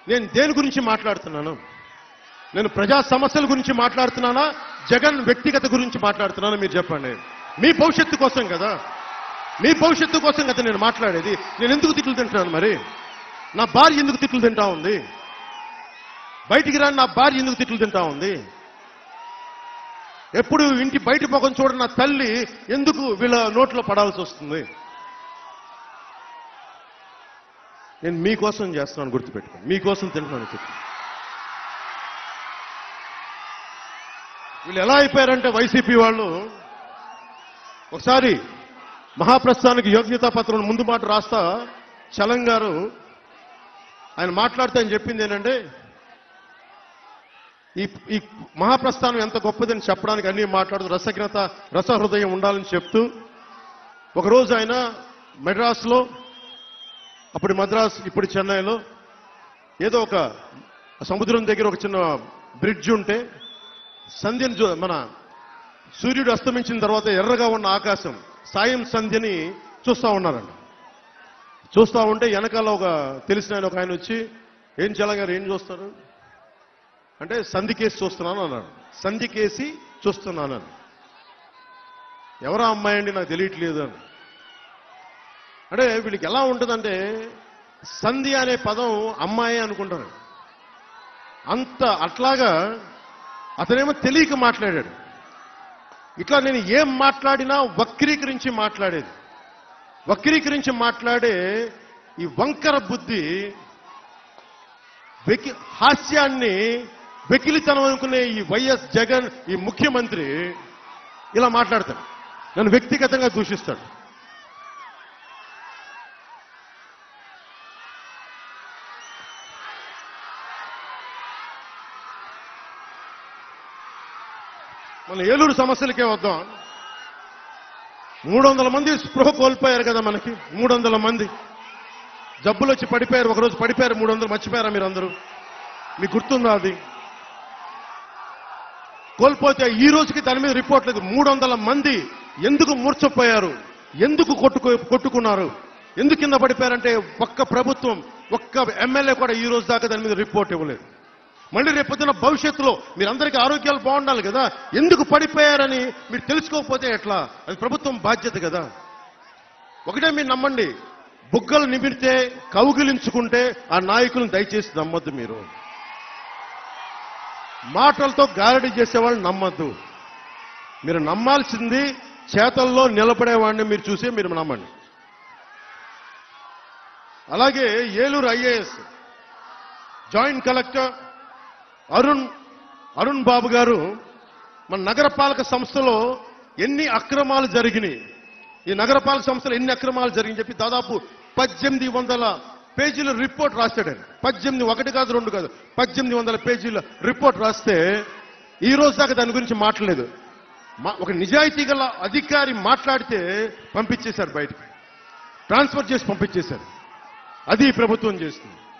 నేను దేని గురించి మాట్లాడుతున్నాను నేను ప్రజా సమస్యల గురించి మాట్లాడుతున్నానా జగన్ వ్యక్తిగత గురించి మాట్లాడుతున్నానా మీరు చెప్పండి మీ భవిష్యత్తు కోసం కదా మీ భవిష్యత్తు కోసం కదా నేను మాట్లాడేది నేను ఎందుకు తిట్లు తింటున్నాను మరి నా భార్య ఎందుకు తిట్లు తింటా ఉంది బయటికి రాని నా భార్య ఎందుకు తిట్లు తింటా ఉంది ఎప్పుడు ఇంటి బయట ముఖం చూడని నా తల్లి ఎందుకు వీళ్ళ నోట్లో పడాల్సి వస్తుంది నేను మీకోసం చేస్తున్నాను గుర్తుపెట్టుకోండి మీకోసం తింటున్నాను తిట్లు వీళ్ళు ఎలా అయిపోయారంటే వైసీపీ వాళ్ళు ఒకసారి మహాప్రస్థానికి యోగ్యతా పత్రం ముందు మాట రాస్తా చలం గారు ఆయన మాట్లాడితే ఆయన చెప్పింది ఏంటంటే ఈ ఈ మహాప్రస్థానం ఎంత గొప్పదని చెప్పడానికి అన్ని మాట్లాడుతూ రసజ్ఞత రసహృదయం ఉండాలని చెప్తూ ఒకరోజు ఆయన మెడ్రాస్లో అప్పుడు మద్రాస్ ఇప్పుడు చెన్నైలో ఏదో ఒక సముద్రం దగ్గర ఒక చిన్న బ్రిడ్జ్ ఉంటే సంధ్యను చూ- మన సూర్యుడు అస్తమించిన తర్వాత ఎర్రగా ఉన్న ఆకాశం సాయం సంధ్యని చూస్తా ఉన్నారంట చూస్తా ఉంటే వెనకాల ఒక తెలిసిన ఆయన ఒక ఆయన వచ్చి ఏం చల్లగారు ఏం చూస్తారు అంటే సంధికేసి చూస్తున్నాను అన్నాడు సంధికేసి చూస్తున్నాను అని ఎవరా అమ్మాయి అండి నాకు తెలియట్లేదు అని అంటే వీళ్ళకి ఎలా ఉంటుందంటే సంధి అనే పదం అమ్మాయి అనుకుంటారు అంత అట్లాగా అతనేమో తెలియక మాట్లాడాడు ఇట్లా నేను ఏం మాట్లాడినా వక్రీకరించి మాట్లాడేది వక్రీకరించి మాట్లాడే ఈ వంకర బుద్ధి వెకి హాస్యాన్ని వెకిలితనం అనుకునే ఈ వైఎస్ జగన్ ఈ ముఖ్యమంత్రి ఇలా మాట్లాడతాడు నన్ను వ్యక్తిగతంగా దూషిస్తాడు మన ఏలూరు సమస్యలకే వద్దాం మూడు వందల మంది స్పృహ కోల్పోయారు కదా మనకి మూడు వందల మంది జబ్బులు వచ్చి పడిపోయారు ఒకరోజు పడిపోయారు మూడు వందలు మర్చిపోయారా మీరు అందరూ మీకు గుర్తుందా అది కోల్పోతే ఈ రోజుకి దాని మీద రిపోర్ట్ లేదు మూడు వందల మంది ఎందుకు మూర్చపోయారు ఎందుకు కొట్టుకు కొట్టుకున్నారు ఎందుకు కింద పడిపోయారంటే ఒక్క ప్రభుత్వం ఒక్క ఎమ్మెల్యే కూడా ఈ రోజు దాకా దాని మీద రిపోర్ట్ ఇవ్వలేదు మళ్ళీ రేపొద్దున భవిష్యత్తులో మీరందరికీ ఆరోగ్యాలు బాగుండాలి కదా ఎందుకు పడిపోయారని మీరు తెలుసుకోకపోతే ఎట్లా అది ప్రభుత్వం బాధ్యత కదా ఒకటే మీరు నమ్మండి బుగ్గలు నిమిరితే కౌగిలించుకుంటే ఆ నాయకులను దయచేసి నమ్మొద్దు మీరు మాటలతో గారడి చేసేవాళ్ళని నమ్మద్దు మీరు నమ్మాల్సింది చేతల్లో నిలబడేవాడిని మీరు చూసే మీరు నమ్మండి అలాగే Eluru IAS joint collector Arun Arun Babu garu మన నగరపాలక సంస్థలో ఎన్ని అక్రమాలు జరిగినాయి ఈ నగరపాలక సంస్థలో ఎన్ని అక్రమాలు జరిగినాయి చెప్పి దాదాపు పద్దెనిమిది వందల పేజీల రిపోర్ట్ రాశాడు ఆయన పద్దెనిమిది ఒకటి కాదు రెండు కాదు పద్దెనిమిది వందల పేజీల రిపోర్ట్ రాస్తే ఈ రోజు దాకా దాని గురించి మాట్లాడలేదు మా- ఒక నిజాయితీ గల అధికారి మాట్లాడితే పంపించేశారు బయటికి ట్రాన్స్ఫర్ చేసి పంపించేశారు అది ఈ ప్రభుత్వం చేస్తుంది